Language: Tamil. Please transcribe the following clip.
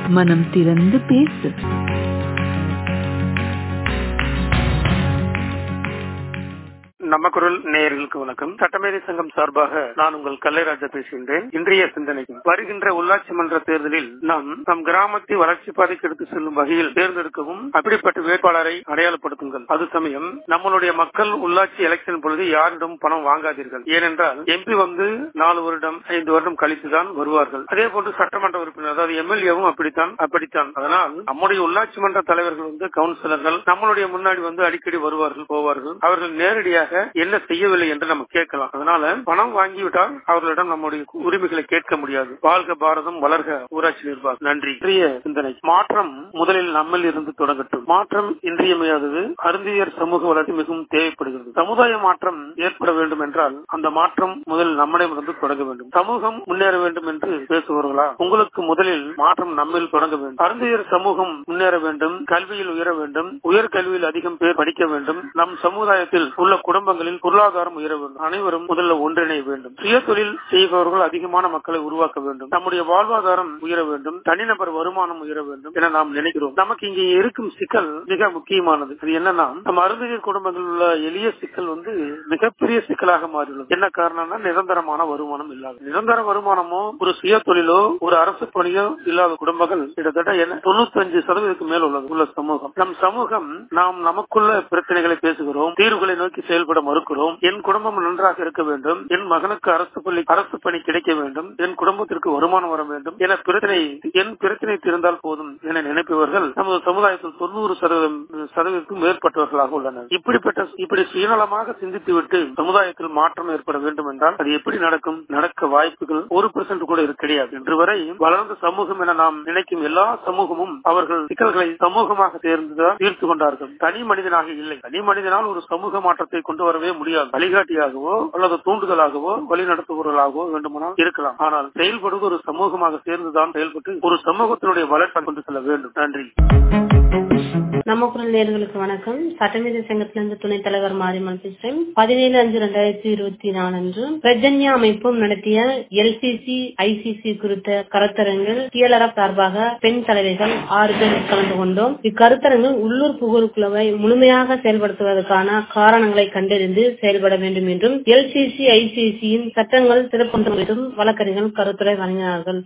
மனம் திறந்து பேசு நம்ம குரல் நேயர்களுக்கு வணக்கம் சட்டமேதை சங்கம் சார்பாக நான் உங்கள் கல்லைராஜா பேசுகின்றேன் இன்றைய சிந்தனைக்கு வருகின்ற உள்ளாட்சி மன்ற தேர்தலில் நாம் நம் கிராமத்தை வளர்ச்சி பாதைக்கு எடுத்து செல்லும் வகையில் தேர்ந்தெடுக்கவும் அப்படிப்பட்ட வேட்பாளரை அடையாளப்படுத்துங்கள் அது சமயம் நம்மளுடைய மக்கள் உள்ளாட்சி எலெக்ஷன் பொழுது யாரிடம் பணம் வாங்காதீர்கள் ஏனென்றால் எம்பி வந்து நாலு வருடம் ஐந்து வருடம் கழித்துதான் வருவார்கள் அதே போன்று சட்டமன்ற உறுப்பினர் அதாவது எம்எல்ஏவும் அப்படித்தான் அப்படித்தான் அதனால் நம்முடைய உள்ளாட்சி மன்ற தலைவர்கள் வந்து கவுன்சிலர்கள் நம்மளுடைய முன்னாடி வந்து அடிக்கடி வருவார்கள் போவார்கள் அவர்கள் நேரடியாக என்ன செய்யவில்லை என்று நம்ம கேட்கலாம் அதனால பணம் வாங்கிவிட்டால் அவர்களிடம் நம்முடைய உரிமைகளை கேட்க முடியாது வாழ்க பாரதம் வளர்க ஊராட்சி நிர்வாகம் நன்றி இன்றைய சிந்தனை மாற்றம் முதலில் நம்மில் இருந்து தொடங்கட்டும் மாற்றம் இன்றியமையாதது அருந்தியர் சமூக வளர்ச்சி மிகவும் தேவைப்படுகிறது சமுதாய மாற்றம் ஏற்பட வேண்டும் என்றால் அந்த மாற்றம் முதலில் நம்மிடமிருந்து தொடங்க வேண்டும் சமூகம் முன்னேற வேண்டும் என்று பேசுவார்களா உங்களுக்கு முதலில் மாற்றம் நம்மில் தொடங்க வேண்டும் அருந்தியர் சமூகம் முன்னேற வேண்டும் கல்வியில் உயர வேண்டும் உயர்கல்வியில் அதிகம் பேர் படிக்க வேண்டும் நம் சமுதாயத்தில் உள்ள குடும்பங்களில் பொருளாதாரம் உயர வேண்டும் அனைவரும் முதல்ல ஒன்றிணைய வேண்டும் சுய தொழில் செய்பவர்கள் அதிகமான மக்களை உருவாக்க வேண்டும் நம்முடைய வாழ்வாதாரம் உயர வேண்டும் தனிநபர் வருமானம் உயர வேண்டும் என நாம் நினைக்கிறோம் நமக்கு இங்கே இருக்கும் சிக்கல் மிக முக்கியமானது அது என்னன்னா நம்ம அருந்ததியர் குடும்பங்களில் உள்ள எளிய சிக்கல் வந்து மிகப்பெரிய சிக்கலாக மாறியுள்ளது என்ன காரணம்னா நிரந்தரமான வருமானம் இல்லாத நிரந்தர வருமானமோ ஒரு சுய தொழிலோ ஒரு அரசு பணியோ இல்லாத குடும்பங்கள் கிட்டத்தட்ட என்ன தொண்ணூத்தி அஞ்சு சதவீதத்துக்கு மேல் உள்ளது உள்ள சமூகம் நம் சமூகம் நாம் நமக்குள்ள பிரச்சனைகளை பேசுகிறோம் தீர்வுகளை நோக்கி செயல்பட மறுக்கிறோம் என் குடும்பம் நன்றாக இருக்க வேண்டும் என் மகனுக்கு அரசு பள்ளி அரசு பணி கிடைக்க வேண்டும் என் குடும்பத்திற்கு வருமானம் வர வேண்டும் என பிரச்சனை என் பிரச்சனை தீர்ந்தால் போதும் என நினைப்பவர்கள் நமது சமுதாயத்தில் தொண்ணூறு சதவீதம் சதவீதத்துக்கும் மேற்பட்டவர்களாக உள்ளனர் இப்படிப்பட்ட இப்படி சுயநலமாக சிந்தித்துவிட்டு சமுதாயத்தில் மாற்றம் ஏற்பட வேண்டும் என்றால் அது எப்படி நடக்கும் நடக்க வாய்ப்புகள் ஒரு பெர்சென்ட் கூட இது கிடையாது இன்று வரை வளர்ந்த சமூகம் என நாம் நினைக்கும் எல்லா சமூகமும் அவர்கள் சிக்கல்களை சமூகமாக தேர்ந்துதான் தீர்த்து கொண்டார்கள் தனி மனிதனாக இல்லை தனி மனிதனால் ஒரு சமூக மாற்றத்தை கொண்டு வரவே முடியாது வழிகாட்டியாகவோ அல்லது தூண்டுதலாகவோ வழிநடத்துபவர்களாகவோ வேண்டுமானால் இருக்கலாம் ஆனால் செயல்படுவது ஒரு சமூகமாக சேர்ந்துதான் செயல்பட்டு ஒரு சமூகத்தினுடைய வளர்ச்சி கொண்டு செல்ல வேண்டும் நன்றி நம்ம குரல் நேர்களுக்கு வணக்கம் சட்டமீத சங்கத்திலிருந்து துணைத் தலைவர் மாரிமல் பேசுறேன் பதினேழு அஞ்சு ரெண்டாயிரத்தி இருபத்தி நாலு அன்று பிரஜன்யா அமைப்பும் நடத்திய எல்சிசி ஐசிசி குறித்த கருத்தரங்கில் டிஎல்ஆர்எஃப் சார்பாக பெண் தலைவர்கள் ஆறு பேர் கலந்து கொண்டோம் இக்கருத்தரங்கில் உள்ளூர் புகழ்குழுவை முழுமையாக செயல்படுத்துவதற்கான காரணங்களை கண்டறிந்து செயல்பட வேண்டும் என்றும் எல்சிசி ஐசிசியின் சட்டங்கள் சிறப்பு வழக்கறிஞர்கள் கருத்துரை வழங்கினார்கள்